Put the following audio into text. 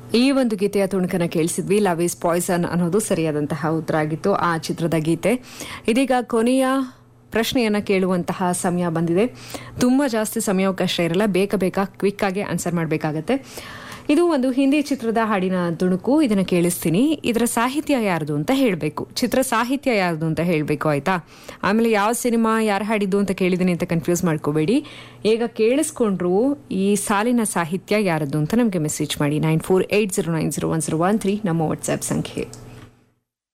ಈ ಒಂದು ಗೀತೆಯ ತುಣುಕನ ಕೇಳಿಸಿದ್ವಿ ಲವ್ ಇಸ್ ಪಾಯ್ಸನ್ ಅನ್ನೋದು ಸರಿಯಾದಂತಹ ಉತ್ತರ ಆಗಿತ್ತು ಆ ಚಿತ್ರದ ಗೀತೆ ಇದೀಗ ಕೊನೆಯ ಪ್ರಶ್ನೆಯನ್ನ ಕೇಳುವಂತಹ ಸಮಯ ಬಂದಿದೆ ತುಂಬಾ ಜಾಸ್ತಿ ಸಮಯಾವಕಾಶ ಇರಲ್ಲ ಬೇಗ ಬೇಗ ಕ್ವಿಕ್ ಆಗಿ ಆನ್ಸರ್ ಮಾಡಬೇಕಾಗತ್ತೆ ಇದು ಒಂದು ಹಿಂದಿ ಚಿತ್ರದ ಹಾಡಿನ ತುಣುಕು ಇದನ್ನ ಕೇಳಿಸ್ತೀನಿ ಇದರ ಸಾಹಿತ್ಯ ಯಾರ್ದು ಅಂತ ಹೇಳಬೇಕು ಚಿತ್ರ ಸಾಹಿತ್ಯ ಯಾರ್ದು ಅಂತ ಹೇಳಬೇಕು ಆಯ್ತಾ ಆಮೇಲೆ ಯಾವ ಸಿನಿಮಾ ಯಾರು ಹಾಡಿದ್ದು ಅಂತ ಕೇಳಿದ್ದೀನಿ ಅಂತ ಕನ್ಫ್ಯೂಸ್ ಮಾಡ್ಕೋಬೇಡಿ ಈಗ ಕೇಳಿಸ್ಕೊಂಡ್ರು ಈ ಸಾಲಿನ ಸಾಹಿತ್ಯ ಯಾರದ್ದು ಅಂತ ನಮಗೆ ಮೆಸೇಜ್ ಮಾಡಿ nine four eight zero nine zero one zero one three ನಮ್ಮ ವಾಟ್ಸ್ಆ್ಯಪ್ ಸಂಖ್ಯೆ